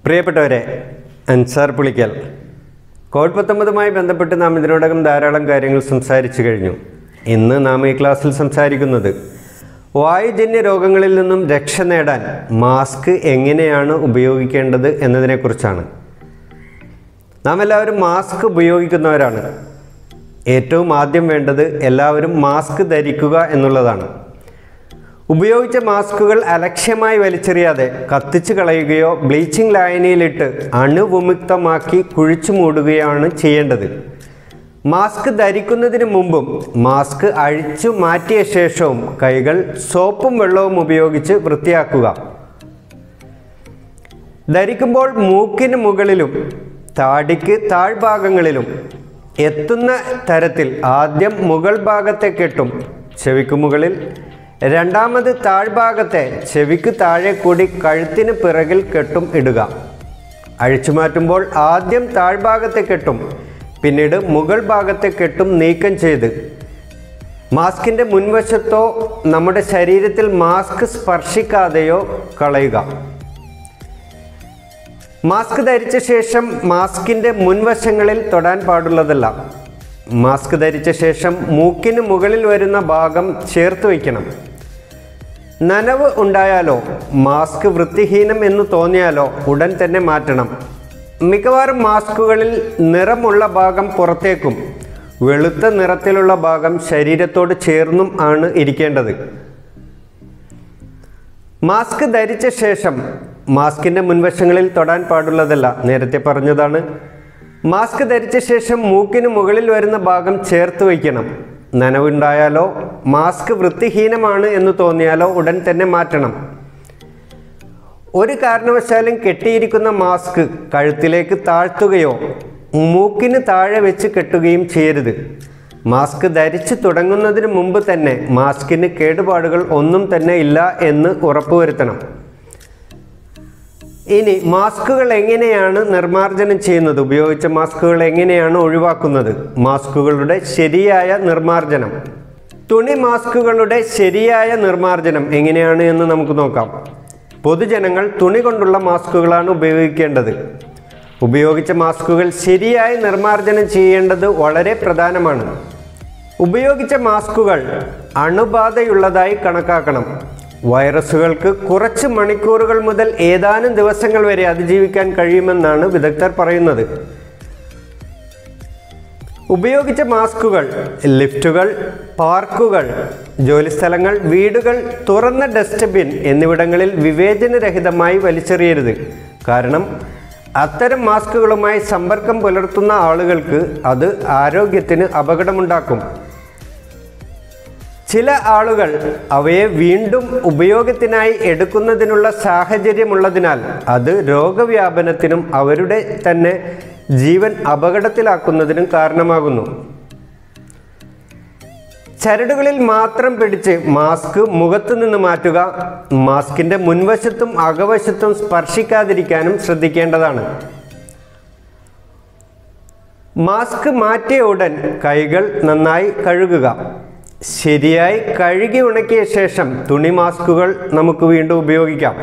പ്രിയപ്പെട്ടവരെ അൻസാർ പുളിക്കൽ കോവിഡ് പത്തൊമ്പതുമായി ബന്ധപ്പെട്ട് നാം ഇതിനോടകം ധാരാളം കാര്യങ്ങൾ സംസാരിച്ചു കഴിഞ്ഞു ഇന്ന് നാം ഈ ക്ലാസ്സിൽ സംസാരിക്കുന്നത് വായുജന്യ രോഗങ്ങളിൽ നിന്നും രക്ഷ നേടാൻ മാസ്ക് എങ്ങനെയാണ് ഉപയോഗിക്കേണ്ടത് എന്നതിനെക്കുറിച്ചാണ് നാം എല്ലാവരും മാസ്ക് ഉപയോഗിക്കുന്നവരാണ് ഏറ്റവും ആദ്യം വേണ്ടത് എല്ലാവരും മാസ്ക് ധരിക്കുക എന്നുള്ളതാണ് ഉപയോഗിച്ച മാസ്കുകൾ അലക്ഷ്യമായി വലിച്ചെറിയാതെ കത്തിച്ചു കളയുകയോ ബ്ലീച്ചിങ് ലായനിയിലിട്ട് അണുവിമുക്തമാക്കി കുഴിച്ചു മൂടുകയാണ് ചെയ്യേണ്ടത് മാസ്ക് ധരിക്കുന്നതിന് മുമ്പും മാസ്ക് അഴിച്ചു മാറ്റിയ ശേഷവും കൈകൾ സോപ്പും വെള്ളവും ഉപയോഗിച്ച് വൃത്തിയാക്കുക ധരിക്കുമ്പോൾ മൂക്കിന് മുകളിലും താടിക്ക് താഴ്ഭാഗങ്ങളിലും എത്തുന്ന തരത്തിൽ ആദ്യം മുകൾ ഭാഗത്തെ കെട്ടും ചെവിക്ക് മുകളിൽ രണ്ടാമത് താഴ്ഭാഗത്തെ ചെവിക്ക് താഴെ കൂടി കഴുത്തിന് പിറകിൽ കെട്ടും ഇടുക അഴിച്ചു മാറ്റുമ്പോൾ ആദ്യം താഴ്ഭാഗത്തെ കെട്ടും പിന്നീട് മുകൾ ഭാഗത്തെ കെട്ടും നീക്കം ചെയ്ത് മാസ്കിൻ്റെ മുൻവശത്തോ നമ്മുടെ ശരീരത്തിൽ മാസ്ക് സ്പർശിക്കാതെയോ കളയുക മാസ്ക് ധരിച്ച ശേഷം മാസ്കിൻ്റെ മുൻവശങ്ങളിൽ തൊടാൻ പാടുള്ളതല്ല മാസ്ക് ധരിച്ച ശേഷം മൂക്കിന് മുകളിൽ വരുന്ന ഭാഗം ചേർത്ത് വയ്ക്കണം നനവ് ഉണ്ടായാലോ മാസ്ക് വൃത്തിഹീനം എന്ന് തോന്നിയാലോ ഉടൻ തന്നെ മാറ്റണം മിക്കവാറും മാസ്കുകളിൽ നിറമുള്ള ഭാഗം പുറത്തേക്കും വെളുത്ത നിറത്തിലുള്ള ഭാഗം ശരീരത്തോട് ചേർന്നും ആണ് ഇരിക്കേണ്ടത് മാസ്ക് ധരിച്ച ശേഷം മാസ്കിൻ്റെ മുൻവശങ്ങളിൽ തൊടാൻ പാടുള്ളതല്ല നേരത്തെ പറഞ്ഞതാണ് മാസ്ക് ധരിച്ച ശേഷം മൂക്കിന് മുകളിൽ വരുന്ന ഭാഗം ചേർത്ത് വയ്ക്കണം നനവുണ്ടായാലോ മാസ്ക് വൃത്തിഹീനമാണ് എന്ന് തോന്നിയാലോ ഉടൻ തന്നെ മാറ്റണം ഒരു കാരണവശാലും കെട്ടിയിരിക്കുന്ന മാസ്ക് കഴുത്തിലേക്ക് താഴ്ത്തുകയോ മൂക്കിന് താഴെ വെച്ച് കെട്ടുകയും ചെയ്യരുത് മാസ്ക് ധരിച്ചു തുടങ്ങുന്നതിന് മുമ്പ് തന്നെ മാസ്കിന് കേടുപാടുകൾ ഒന്നും തന്നെ ഇല്ല എന്ന് ഉറപ്പുവരുത്തണം ഇനി മാസ്കുകൾ എങ്ങനെയാണ് നിർമ്മാർജ്ജനം ചെയ്യുന്നത് ഉപയോഗിച്ച മാസ്കുകൾ എങ്ങനെയാണ് ഒഴിവാക്കുന്നത് മാസ്കുകളുടെ ശരിയായ നിർമ്മാർജ്ജനം തുണി മാസ്കുകളുടെ ശരിയായ നിർമ്മാർജ്ജനം എങ്ങനെയാണ് എന്ന് നമുക്ക് നോക്കാം പൊതുജനങ്ങൾ തുണി കൊണ്ടുള്ള മാസ്കുകളാണ് ഉപയോഗിക്കേണ്ടത് ഉപയോഗിച്ച മാസ്കുകൾ ശരിയായി നിർമ്മാർജ്ജനം ചെയ്യേണ്ടത് വളരെ പ്രധാനമാണ് ഉപയോഗിച്ച മാസ്കുകൾ അണുബാധയുള്ളതായി കണക്കാക്കണം വൈറസുകൾക്ക് കുറച്ച് മണിക്കൂറുകൾ മുതൽ ഏതാനും ദിവസങ്ങൾ വരെ അതിജീവിക്കാൻ കഴിയുമെന്നാണ് വിദഗ്ധർ പറയുന്നത് ഉപയോഗിച്ച മാസ്കുകൾ ലിഫ്റ്റുകൾ പാർക്കുകൾ ജോലിസ്ഥലങ്ങൾ വീടുകൾ തുറന്ന ഡസ്റ്റ്ബിൻ എന്നിവിടങ്ങളിൽ വിവേചനരഹിതമായി വലിച്ചെറിയരുത് കാരണം അത്തരം മാസ്കുകളുമായി സമ്പർക്കം പുലർത്തുന്ന ആളുകൾക്ക് അത് ആരോഗ്യത്തിന് അപകടമുണ്ടാക്കും ചില ആളുകൾ അവയെ വീണ്ടും ഉപയോഗത്തിനായി എടുക്കുന്നതിനുള്ള സാഹചര്യമുള്ളതിനാൽ അത് രോഗവ്യാപനത്തിനും അവരുടെ തന്നെ ജീവൻ അപകടത്തിലാക്കുന്നതിനും കാരണമാകുന്നു ചരടുകളിൽ മാത്രം പിടിച്ച് മാസ്ക് മുഖത്തു നിന്ന് മാറ്റുക മാസ്കിൻ്റെ മുൻവശത്തും അകവശത്തും സ്പർശിക്കാതിരിക്കാനും ശ്രദ്ധിക്കേണ്ടതാണ് മാസ്ക് മാറ്റിയ ഉടൻ കൈകൾ നന്നായി കഴുകുക ശരിയായി കഴുകി ഉണക്കിയ ശേഷം തുണി മാസ്കുകൾ നമുക്ക് വീണ്ടും ഉപയോഗിക്കാം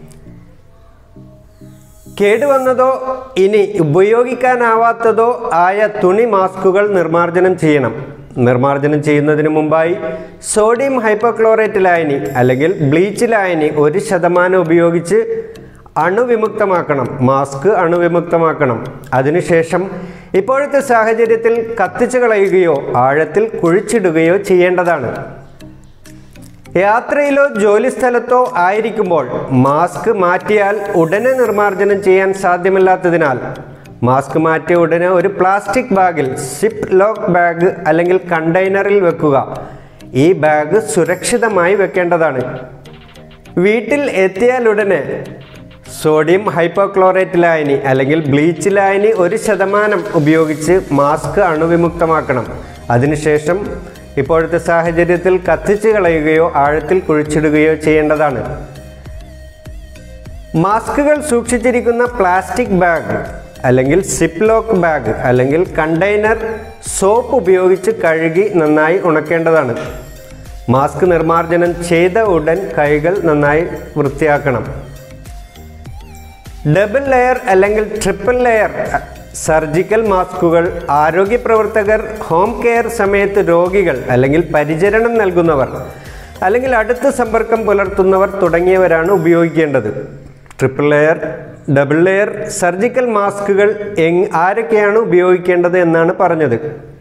കേടുവന്നതോ ഇനി ഉപയോഗിക്കാനാവാത്തതോ ആയ തുണി മാസ്കുകൾ നിർമ്മാർജ്ജനം ചെയ്യണം നിർമ്മാർജ്ജനം ചെയ്യുന്നതിന് മുമ്പായി സോഡിയം ഹൈപ്പോക്ലോറേറ്റ് ലായനി അല്ലെങ്കിൽ ബ്ലീച്ച് ലായനി ഒരു ശതമാനം ഉപയോഗിച്ച് അണുവിമുക്തമാക്കണം മാസ്ക് അണുവിമുക്തമാക്കണം അതിനുശേഷം ഇപ്പോഴത്തെ സാഹചര്യത്തിൽ കത്തിച്ചു കളയുകയോ ആഴത്തിൽ കുഴിച്ചിടുകയോ ചെയ്യേണ്ടതാണ് യാത്രയിലോ ജോലിസ്ഥലത്തോ ആയിരിക്കുമ്പോൾ മാസ്ക് മാറ്റിയാൽ ഉടനെ നിർമ്മാർജ്ജനം ചെയ്യാൻ സാധ്യമല്ലാത്തതിനാൽ മാസ്ക് മാറ്റിയ ഉടനെ ഒരു പ്ലാസ്റ്റിക് ബാഗിൽ സിപ്പ് ലോക്ക് ബാഗ് അല്ലെങ്കിൽ കണ്ടെയ്നറിൽ വെക്കുക ഈ ബാഗ് സുരക്ഷിതമായി വെക്കേണ്ടതാണ് വീട്ടിൽ എത്തിയാൽ ഉടനെ സോഡിയം ഹൈപ്പോക്ലോറേറ്റ് ലായനി അല്ലെങ്കിൽ ബ്ലീച്ച് ലായനി ഒരു ശതമാനം ഉപയോഗിച്ച് മാസ്ക് അണുവിമുക്തമാക്കണം അതിനുശേഷം ഇപ്പോഴത്തെ സാഹചര്യത്തിൽ കത്തിച്ച് കളയുകയോ ആഴത്തിൽ കുഴിച്ചിടുകയോ ചെയ്യേണ്ടതാണ് മാസ്കുകൾ സൂക്ഷിച്ചിരിക്കുന്ന പ്ലാസ്റ്റിക് ബാഗ് അല്ലെങ്കിൽ സിപ്പ് ലോക്ക് ബാഗ് അല്ലെങ്കിൽ കണ്ടെയ്നർ സോപ്പ് ഉപയോഗിച്ച് കഴുകി നന്നായി ഉണക്കേണ്ടതാണ് മാസ്ക് നിർമ്മാർജ്ജനം ചെയ്ത ഉടൻ കൈകൾ നന്നായി വൃത്തിയാക്കണം ഡബിൾ ലെയർ അല്ലെങ്കിൽ ട്രിപ്പിൾ ലെയർ സർജിക്കൽ മാസ്കുകൾ ആരോഗ്യ പ്രവർത്തകർ ഹോം കെയർ സമയത്ത് രോഗികൾ അല്ലെങ്കിൽ പരിചരണം നൽകുന്നവർ അല്ലെങ്കിൽ അടുത്ത സമ്പർക്കം പുലർത്തുന്നവർ തുടങ്ങിയവരാണ് ഉപയോഗിക്കേണ്ടത് triple layer double layer surgical മാസ്കുകൾ എങ് ആരൊക്കെയാണ് ഉപയോഗിക്കേണ്ടത് എന്നാണ് പറഞ്ഞത്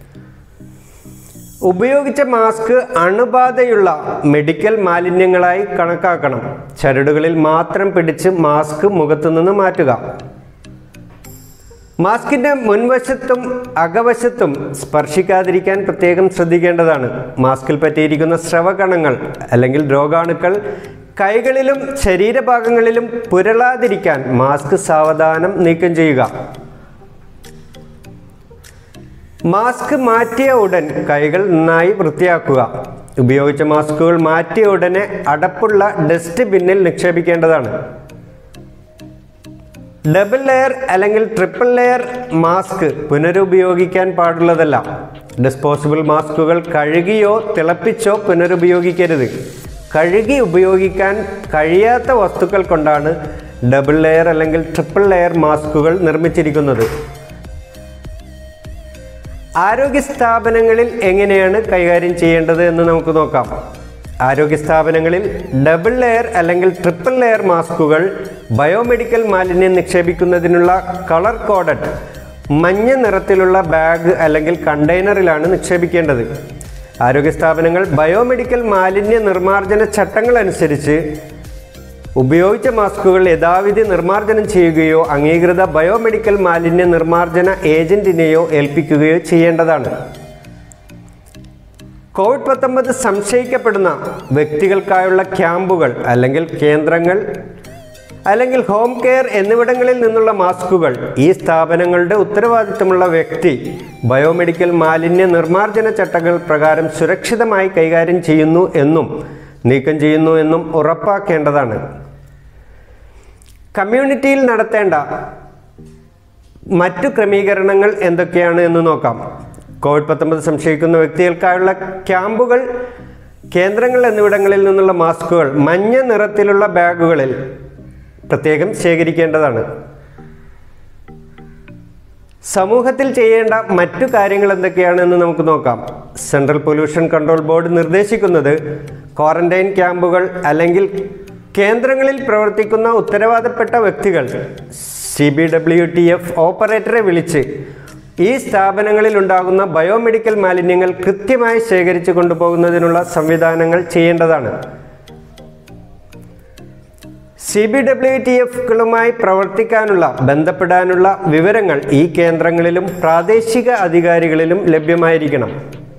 ഉപയോഗിച്ച മാസ്ക് അണുബാധയുള്ള മെഡിക്കൽ മാലിന്യങ്ങളായി കണക്കാക്കണം ചരടുകളിൽ മാത്രം പിടിച്ച് മാസ്ക് മുഖത്തു നിന്ന് മാറ്റുക മാസ്കിന്റെ മുൻവശത്തും അകവശത്തും സ്പർശിക്കാതിരിക്കാൻ പ്രത്യേകം ശ്രദ്ധിക്കേണ്ടതാണ് മാസ്കിൽ പറ്റിയിരിക്കുന്ന സ്രവകണങ്ങൾ അല്ലെങ്കിൽ രോഗാണുക്കൾ കൈകളിലും ശരീരഭാഗങ്ങളിലും പുരളാതിരിക്കാൻ മാസ്ക് സാവധാനം നീക്കം ചെയ്യുക മാസ്ക് മാറ്റിയ ഉടൻ കൈകൾ നന്നായി വൃത്തിയാക്കുക ഉപയോഗിച്ച മാസ്കുകൾ മാറ്റിയ ഉടനെ അടപ്പുള്ള ഡസ്റ്റ് ബിന്നിൽ നിക്ഷേപിക്കേണ്ടതാണ് ഡബിൾ ലെയർ അല്ലെങ്കിൽ ട്രിപ്പിൾ ലെയർ മാസ്ക് പുനരുപയോഗിക്കാൻ പാടുള്ളതല്ല ഡിസ്പോസിബിൾ മാസ്കുകൾ കഴുകിയോ തിളപ്പിച്ചോ പുനരുപയോഗിക്കരുത് കഴുകി ഉപയോഗിക്കാൻ കഴിയാത്ത വസ്തുക്കൾ കൊണ്ടാണ് ഡബിൾ ലെയർ അല്ലെങ്കിൽ ട്രിപ്പിൾ ലെയർ മാസ്കുകൾ നിർമ്മിച്ചിരിക്കുന്നത് ആരോഗ്യ സ്ഥാപനങ്ങളിൽ എങ്ങനെയാണ് കൈകാര്യം ചെയ്യേണ്ടത് എന്ന് നമുക്ക് നോക്കാം ആരോഗ്യ സ്ഥാപനങ്ങളിൽ ഡബിൾ ലെയർ അല്ലെങ്കിൽ ട്രിപ്പിൾ ലെയർ മാസ്കുകൾ ബയോമെഡിക്കൽ മാലിന്യം നിക്ഷേപിക്കുന്നതിനുള്ള കളർ കോഡഡ് മഞ്ഞ നിറത്തിലുള്ള ബാഗ് അല്ലെങ്കിൽ കണ്ടെയ്നറിലാണ് നിക്ഷേപിക്കേണ്ടത് ആരോഗ്യ സ്ഥാപനങ്ങൾ ബയോമെഡിക്കൽ മാലിന്യ നിർമ്മാർജ്ജന ചട്ടങ്ങൾ അനുസരിച്ച് ഉപയോഗിച്ച മാസ്കുകൾ യഥാവിധി നിർമ്മാർജ്ജനം ചെയ്യുകയോ അംഗീകൃത ബയോമെഡിക്കൽ മാലിന്യ നിർമ്മാർജ്ജന ഏജന്റിനെയോ ഏൽപ്പിക്കുകയോ ചെയ്യേണ്ടതാണ് കോവിഡ് പത്തൊമ്പത് സംശയിക്കപ്പെടുന്ന വ്യക്തികൾക്കായുള്ള ക്യാമ്പുകൾ അല്ലെങ്കിൽ കേന്ദ്രങ്ങൾ അല്ലെങ്കിൽ ഹോം കെയർ എന്നിവിടങ്ങളിൽ നിന്നുള്ള മാസ്കുകൾ ഈ സ്ഥാപനങ്ങളുടെ ഉത്തരവാദിത്തമുള്ള വ്യക്തി ബയോമെഡിക്കൽ മാലിന്യ നിർമ്മാർജ്ജന ചട്ടങ്ങൾ പ്രകാരം സുരക്ഷിതമായി കൈകാര്യം ചെയ്യുന്നു എന്നും നീക്കം ചെയ്യുന്നു എന്നും ഉറപ്പാക്കേണ്ടതാണ് കമ്മ്യൂണിറ്റിയിൽ നടത്തേണ്ട മറ്റു ക്രമീകരണങ്ങൾ എന്തൊക്കെയാണ് എന്ന് നോക്കാം കോവിഡ് പത്തൊമ്പത് സംശയിക്കുന്ന വ്യക്തികൾക്കായുള്ള ക്യാമ്പുകൾ കേന്ദ്രങ്ങൾ എന്നിവിടങ്ങളിൽ നിന്നുള്ള മാസ്കുകൾ മഞ്ഞ നിറത്തിലുള്ള ബാഗുകളിൽ പ്രത്യേകം ശേഖരിക്കേണ്ടതാണ് സമൂഹത്തിൽ ചെയ്യേണ്ട മറ്റു കാര്യങ്ങൾ എന്തൊക്കെയാണെന്ന് നമുക്ക് നോക്കാം സെൻട്രൽ പൊല്യൂഷൻ കൺട്രോൾ ബോർഡ് നിർദ്ദേശിക്കുന്നത് ക്വാറന്റൈൻ ക്യാമ്പുകൾ അല്ലെങ്കിൽ കേന്ദ്രങ്ങളിൽ പ്രവർത്തിക്കുന്ന ഉത്തരവാദപ്പെട്ട വ്യക്തികൾ C B W T F ഓപ്പറേറ്ററെ വിളിച്ച് ഈ സ്ഥാപനങ്ങളിൽ ഉണ്ടാകുന്ന ബയോമെഡിക്കൽ മാലിന്യങ്ങൾ കൃത്യമായി ശേഖരിച്ചു കൊണ്ടുപോകുന്നതിനുള്ള സംവിധാനങ്ങൾ ചെയ്യേണ്ടതാണ് സി ബി ഡബ്ല്യു ടി എഫുകളുമായി പ്രവർത്തിക്കാനുള്ള ബന്ധപ്പെടാനുള്ള വിവരങ്ങൾ ഈ കേന്ദ്രങ്ങളിലും പ്രാദേശിക അധികാരികളിലും ലഭ്യമായിരിക്കണം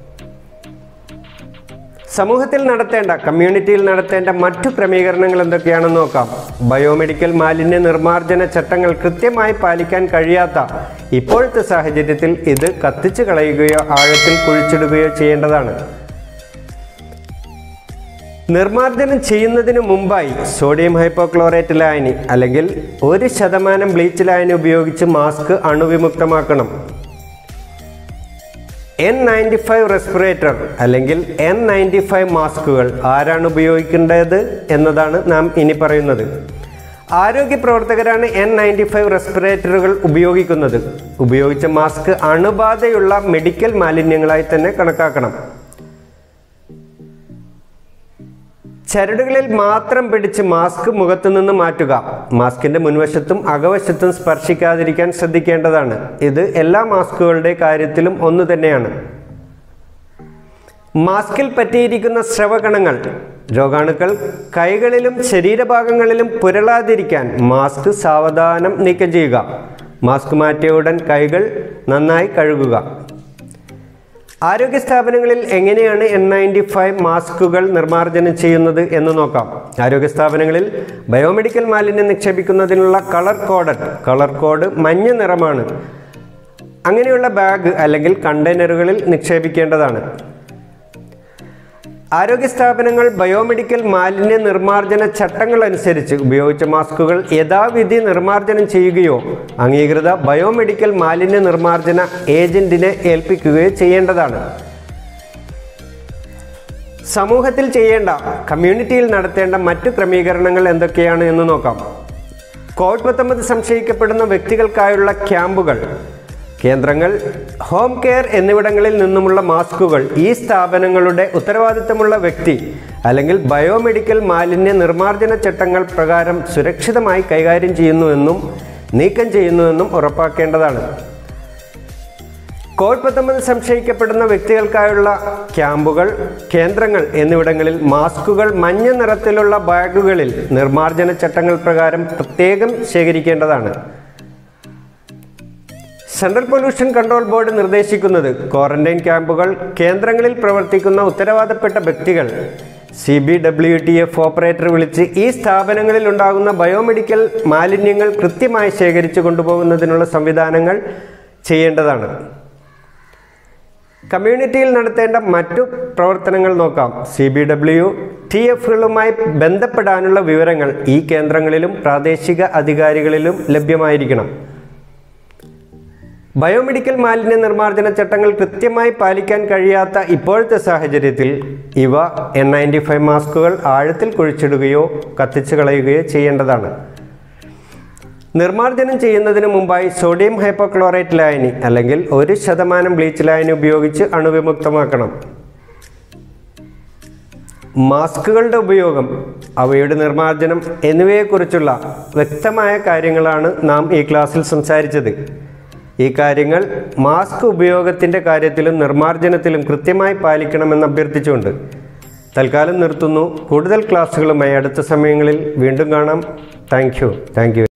സമൂഹത്തിൽ നടത്തേണ്ട കമ്മ്യൂണിറ്റിയിൽ നടത്തേണ്ട മറ്റു ക്രമീകരണങ്ങൾ എന്തൊക്കെയാണെന്ന് നോക്കാം ബയോമെഡിക്കൽ മാലിന്യ നിർമ്മാർജ്ജന ചട്ടങ്ങൾ കൃത്യമായി പാലിക്കാൻ കഴിയാത്ത ഇപ്പോഴത്തെ സാഹചര്യത്തിൽ ഇത് കത്തിച്ചു കളയുകയോ ആഴത്തിൽ കുഴിച്ചിടുകയോ ചെയ്യേണ്ടതാണ് നിർമ്മാർജ്ജനം ചെയ്യുന്നതിന് മുമ്പായി സോഡിയം ഹൈപ്പോക്ലോറേറ്റ് ലായനി അല്ലെങ്കിൽ ഒരു ശതമാനം ബ്ലീച്ച് ലായനി ഉപയോഗിച്ച് മാസ്ക് അണുവിമുക്തമാക്കണം എൻ നയൻറ്റി ഫൈവ് റെസ്പിറേറ്റർ അല്ലെങ്കിൽ എൻ നയൻറ്റി ഫൈവ് മാസ്കുകൾ ആരാണ് ഉപയോഗിക്കേണ്ടത് എന്നതാണ് നാം ഇനി പറയുന്നത് ആരോഗ്യ പ്രവർത്തകരാണ് എൻ നയൻറ്റി ഫൈവ് റെസ്പിറേറ്ററുകൾ ഉപയോഗിക്കുന്നത് ഉപയോഗിച്ച മാസ്ക് അണുബാധയുള്ള മെഡിക്കൽ മാലിന്യങ്ങളായി തന്നെ കണക്കാക്കണം ചരടുകളിൽ മാത്രം പിടിച്ച് മാസ്ക് മുഖത്തു നിന്ന് മാറ്റുക മാസ്കിന്റെ മുൻവശത്തും അകവശത്തും സ്പർശിക്കാതിരിക്കാൻ ശ്രദ്ധിക്കേണ്ടതാണ് ഇത് എല്ലാ മാസ്കുകളുടെ കാര്യത്തിലും ഒന്നു തന്നെയാണ് മാസ്കിൽ പറ്റിയിരിക്കുന്ന സ്രവകണങ്ങൾ രോഗാണുക്കൾ കൈകളിലും ശരീരഭാഗങ്ങളിലും പുരളാതിരിക്കാൻ മാസ്ക് സാവധാനം നീക്കം ചെയ്യുക മാസ്ക് മാറ്റിയ ഉടൻ കൈകൾ നന്നായി കഴുകുക ആരോഗ്യ സ്ഥാപനങ്ങളിൽ എങ്ങനെയാണ് എൻ നയൻറ്റി ഫൈവ് മാസ്കുകൾ നിർമ്മാർജ്ജനം ചെയ്യുന്നത് എന്ന് നോക്കാം ആരോഗ്യ സ്ഥാപനങ്ങളിൽ ബയോമെഡിക്കൽ മാലിന്യം നിക്ഷേപിക്കുന്നതിനുള്ള കളർ കോഡഡ് കളർ കോഡ് മഞ്ഞ നിറമാണ് അങ്ങനെയുള്ള ബാഗ് അല്ലെങ്കിൽ കണ്ടെയ്നറുകളിൽ നിക്ഷേപിക്കേണ്ടതാണ് ആരോഗ്യ സ്ഥാപനങ്ങൾ ബയോമെഡിക്കൽ മാലിന്യ നിർമ്മാർജ്ജന ചട്ടങ്ങൾ അനുസരിച്ച് ഉപയോഗിച്ച മാസ്കുകൾ യഥാവിധി നിർമ്മാർജ്ജനം ചെയ്യുകയോ അംഗീകൃത ബയോമെഡിക്കൽ മാലിന്യ നിർമ്മാർജ്ജന ഏജന്റിനെ ഏൽപ്പിക്കുകയോ ചെയ്യേണ്ടതാണ് സമൂഹത്തിൽ ചെയ്യേണ്ട കമ്മ്യൂണിറ്റിയിൽ നടത്തേണ്ട മറ്റു ക്രമീകരണങ്ങൾ എന്തൊക്കെയാണ് എന്ന് നോക്കാം കോവിഡ് പത്തൊമ്പത് സംശയിക്കപ്പെടുന്ന വ്യക്തികൾക്കായുള്ള ക്യാമ്പുകൾ കേന്ദ്രങ്ങൾ ഹോം കെയർ എന്നിവിടങ്ങളിൽ നിന്നുമുള്ള മാസ്കുകൾ ഈ സ്ഥാപനങ്ങളുടെ ഉത്തരവാദിത്തമുള്ള വ്യക്തി അല്ലെങ്കിൽ ബയോമെഡിക്കൽ മാലിന്യ നിർമ്മാർജ്ജന ചട്ടങ്ങൾ പ്രകാരം സുരക്ഷിതമായി കൈകാര്യം ചെയ്യുന്നുവെന്നും നീക്കം ചെയ്യുന്നുവെന്നും ഉറപ്പാക്കേണ്ടതാണ് കോവിഡ് പത്തൊമ്പത് സംശയിക്കപ്പെടുന്ന വ്യക്തികൾക്കായുള്ള ക്യാമ്പുകൾ കേന്ദ്രങ്ങൾ എന്നിവിടങ്ങളിൽ മാസ്കുകൾ മഞ്ഞ നിറത്തിലുള്ള ബാഗുകളിൽ നിർമ്മാർജ്ജന ചട്ടങ്ങൾ പ്രകാരം പ്രത്യേകം ശേഖരിക്കേണ്ടതാണ് സെൻട്രൽ പൊല്യൂഷൻ കൺട്രോൾ ബോർഡ് നിർദ്ദേശിക്കുന്നത് ക്വാറന്റൈൻ ക്യാമ്പുകൾ കേന്ദ്രങ്ങളിൽ പ്രവർത്തിക്കുന്ന ഉത്തരവാദപ്പെട്ട വ്യക്തികൾ C B W T F operator വിളിച്ച് ഈ സ്ഥാപനങ്ങളിൽ ഉണ്ടാകുന്ന ബയോമെഡിക്കൽ മാലിന്യങ്ങൾ കൃത്യമായി ശേഖരിച്ചു കൊണ്ടുപോകുന്നതിനുള്ള സംവിധാനങ്ങൾ ചെയ്യേണ്ടതാണ് കമ്മ്യൂണിറ്റിയിൽ നടത്തേണ്ട മറ്റു പ്രവർത്തനങ്ങൾ നോക്കാം സി ബി ഡബ്ല്യു ടി എഫുകളുമായി ബന്ധപ്പെടാനുള്ള വിവരങ്ങൾ ഈ കേന്ദ്രങ്ങളിലും പ്രാദേശിക അധികാരികളിലും ലഭ്യമായിരിക്കണം ബയോമെഡിക്കൽ മാലിന്യ നിർമ്മാർജ്ജന ചട്ടങ്ങൾ കൃത്യമായി പാലിക്കാൻ കഴിയാത്ത ഇപ്പോഴത്തെ സാഹചര്യത്തിൽ ഇവ എൻ നയൻറ്റി ഫൈവ് മാസ്കുകൾ ആഴത്തിൽ കുഴിച്ചിടുകയോ കത്തിച്ചു കളയുകയോ ചെയ്യേണ്ടതാണ് നിർമ്മാർജ്ജനം ചെയ്യുന്നതിന് മുമ്പായി സോഡിയം ഹൈപ്പോക്ലോറേറ്റ് ലായനി അല്ലെങ്കിൽ ഒരു ശതമാനം ബ്ലീച്ച് ലായനി ഉപയോഗിച്ച് അണുവിമുക്തമാക്കണം മാസ്കുകളുടെ ഉപയോഗം അവയുടെ നിർമ്മാർജ്ജനം എന്നിവയെക്കുറിച്ചുള്ള വ്യക്തമായ കാര്യങ്ങളാണ് നാം ഈ ക്ലാസ്സിൽ സംസാരിച്ചത് ഈ കാര്യങ്ങൾ മാസ്ക് ഉപയോഗത്തിൻ്റെ കാര്യത്തിലും നിർമ്മാർജ്ജനത്തിലും കൃത്യമായി പാലിക്കണമെന്ന് അഭ്യർത്ഥിച്ചുകൊണ്ട് തൽക്കാലം നിർത്തുന്നു കൂടുതൽ ക്ലാസ്സുകളുമായി അടുത്ത സമയങ്ങളിൽ വീണ്ടും കാണാം താങ്ക് യു താങ്ക് യു